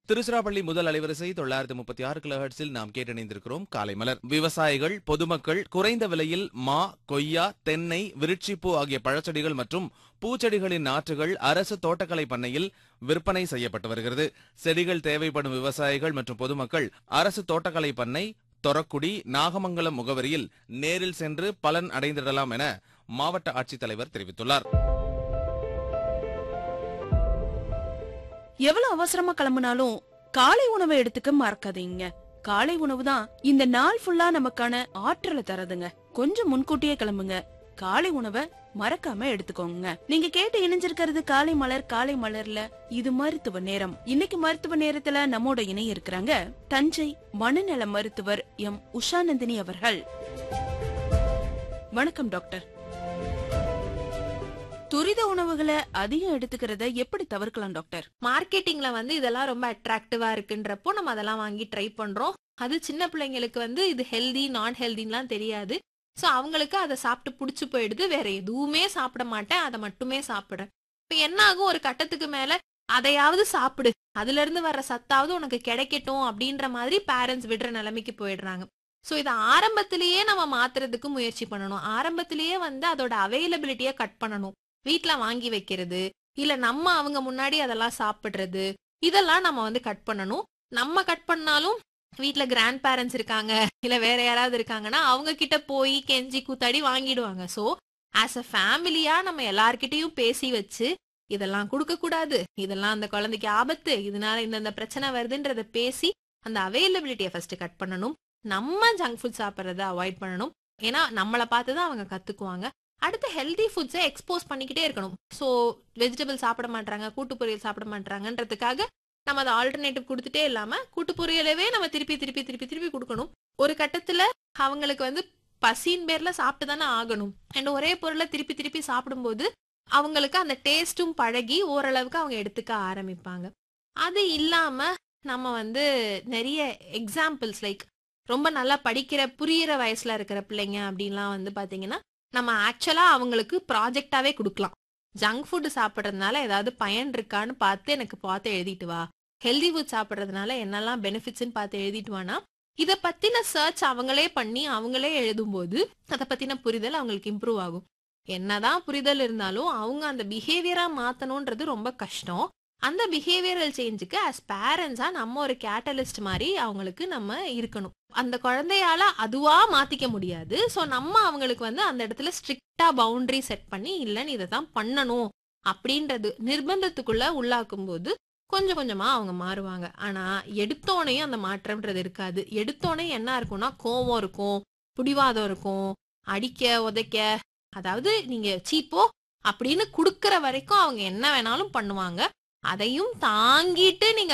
திருச்சிராப்பள்ளி முதல் அலைவரிசை தொள்ளாயிரத்து முப்பத்தி ஆறு கிலோஹெர்ட்ஸில் நாம் கேட்டணிந்திருக்கிறோம் காலை மலர் விவசாயிகள் பொதுமக்கள் குறைந்த விலையில் மா கொய்யா தென்னை விருட்சிப்பூ ஆகிய பழச்செடிகள் மற்றும் பூச்செடிகளின் நாற்றுகள் அரசு தோட்டக்கலை பண்ணையில் விற்பனை செய்யப்பட்டு வருகிறது செடிகள் தேவைப்படும் விவசாயிகள் மற்றும் பொதுமக்கள் அரசு தோட்டக்கலை பண்ணை தொரக்குடி நாகமங்கலம் முகவரியில் நேரில் சென்று பலன் அடைந்திடலாம் என மாவட்ட ஆட்சித்தலைவர் தெரிவித்துள்ளார் எவ்வளவு அவசரமா கிளம்புனாலும் காலை உணவை எடுத்துக்க மறக்காதீங்க காலை உணவு தான் இந்த நாள் ஃபுல்லா நமக்கான ஆற்றலை தரதுங்க கொஞ்சம் முன்கூட்டியே கிளம்புங்க காலை உணவை மறக்காம எடுத்துக்கோங்க நீங்க கேட்டு இணைஞ்சிருக்கிறது காலை மலர் காலை மலர்ல இது மருத்துவ நேரம் இன்னைக்கு மருத்துவ நேரத்துல நம்மோட இணைய இருக்கிறாங்க தஞ்சை மனநல மருத்துவர் எம் உஷாநந்தினி அவர்கள் வணக்கம் டாக்டர் துரித உணவுகளை அதிகம் எடுத்துக்கிறத எப்படி தவிர்க்கலாம் டாக்டர் மார்க்கெட்டிங்ல வந்து இதெல்லாம் ரொம்ப அட்ராக்டிவா இருக்குன்றப்போ நம்ம அதெல்லாம் வாங்கி ட்ரை பண்றோம் அது சின்ன பிள்ளைங்களுக்கு வந்து இது ஹெல்தி நான் ஹெல்தின்லாம் தெரியாது ஸோ அவங்களுக்கு அதை சாப்பிட்டு பிடிச்சி போயிடுது வேற எதுவுமே சாப்பிட மாட்டேன் அதை மட்டுமே சாப்பிடுறேன் இப்போ என்ன ஆகும் ஒரு கட்டத்துக்கு மேல அதையாவது சாப்பிடு அதுல இருந்து வர்ற சத்தாவது உனக்கு கிடைக்கட்டும் அப்படின்ற மாதிரி பேரண்ட்ஸ் விடுற நிலைமைக்கு போயிடுறாங்க ஸோ இதை ஆரம்பத்திலேயே நம்ம மாத்துறதுக்கு முயற்சி பண்ணணும் ஆரம்பத்திலேயே வந்து அதோட அவைலபிலிட்டியை கட் பண்ணணும் வீட்ல வாங்கி வைக்கிறது இல்ல நம்ம அவங்க முன்னாடி அதெல்லாம் சாப்பிடுறது இதெல்லாம் நம்ம வந்து கட் பண்ணணும் நம்ம கட் பண்ணாலும் வீட்ல கிராண்ட் பேரண்ட்ஸ் இருக்காங்க இல்ல வேற யாராவது இருக்காங்கன்னா அவங்க கிட்ட போய் கெஞ்சி கூத்தாடி வாங்கிடுவாங்க சோ ஆஸ் அ ஃபேமிலியா நம்ம எல்லார்கிட்டயும் பேசி வச்சு இதெல்லாம் கொடுக்க கூடாது இதெல்லாம் அந்த குழந்தைக்கு ஆபத்து இதனால இந்தந்த பிரச்சனை வருதுன்றத பேசி அந்த அவைலபிலிட்டியை ஃபர்ஸ்ட் கட் பண்ணணும் நம்ம ஜங்க் ஃபுட் சாப்பிட்றத அவாய்ட் பண்ணணும் ஏன்னா நம்மளை பார்த்து தான் அவங்க கத்துக்குவாங்க அடுத்து ஹெல்தி ஃபுட்ஸை எக்ஸ்போஸ் பண்ணிக்கிட்டே இருக்கணும் ஸோ வெஜிடபிள் சாப்பிட மாட்டாங்க கூட்டு பொரியல் சாப்பிட மாட்டாங்கன்றதுக்காக நம்ம அதை ஆல்டர்னேட்டிவ் கொடுத்துட்டே இல்லாம கூட்டு பொரியலவே நம்ம திருப்பி திருப்பி திருப்பி திருப்பி கொடுக்கணும் ஒரு கட்டத்துல அவங்களுக்கு வந்து பசியின் பேர்ல சாப்பிட்டு தானே ஆகணும் அண்ட் ஒரே பொருளை திருப்பி திருப்பி சாப்பிடும்போது அவங்களுக்கு அந்த டேஸ்ட்டும் பழகி ஓரளவுக்கு அவங்க எடுத்துக்க ஆரம்பிப்பாங்க அது இல்லாம நம்ம வந்து நிறைய எக்ஸாம்பிள்ஸ் லைக் ரொம்ப நல்லா படிக்கிற புரியிற வயசுல இருக்கிற பிள்ளைங்க அப்படின்லாம் வந்து பாத்தீங்கன்னா நம்ம ஆக்சுவலா அவங்களுக்கு ப்ராஜெக்டாவே கொடுக்கலாம் ஜங்க் ஃபுட் சாப்பிட்றதுனால ஏதாவது பயன் இருக்கான்னு பார்த்து எனக்கு பார்த்து எழுதிட்டு வா ஹெல்தி ஃபுட் சாப்பிட்றதுனால என்னெல்லாம் பெனிஃபிட்ஸ்னு பார்த்து எழுதிட்டு வானா இதை பத்தின சர்ச் அவங்களே பண்ணி அவங்களே எழுதும்போது அதை பத்தின புரிதல் அவங்களுக்கு இம்ப்ரூவ் ஆகும் என்னதான் புரிதல் இருந்தாலும் அவங்க அந்த பிஹேவியரா மாத்தணும்ன்றது ரொம்ப கஷ்டம் அந்த பிஹேவியரல் சேஞ்சுக்கு அஸ் பேரண்ட்ஸா நம்ம ஒரு கேட்டலிஸ்ட் மாதிரி அவங்களுக்கு நம்ம இருக்கணும் அந்த குழந்தையால அதுவா மாத்திக்க முடியாது ஸோ நம்ம அவங்களுக்கு வந்து அந்த இடத்துல ஸ்ட்ரிக்டா பவுண்டரி செட் பண்ணி இல்லைன்னு இதை தான் பண்ணணும் அப்படின்றது நிர்பந்தத்துக்குள்ள உள்ளாக்கும் போது கொஞ்சம் கொஞ்சமா அவங்க மாறுவாங்க ஆனா எடுத்தோனையும் அந்த மாற்றம்ன்றது இருக்காது எடுத்தோனே என்ன இருக்கும்னா கோவம் இருக்கும் புடிவாதம் இருக்கும் அடிக்க உதைக்க அதாவது நீங்க சீப்போ அப்படின்னு குடுக்கற வரைக்கும் அவங்க என்ன வேணாலும் பண்ணுவாங்க அதையும் தாங்கிட்டு நீங்க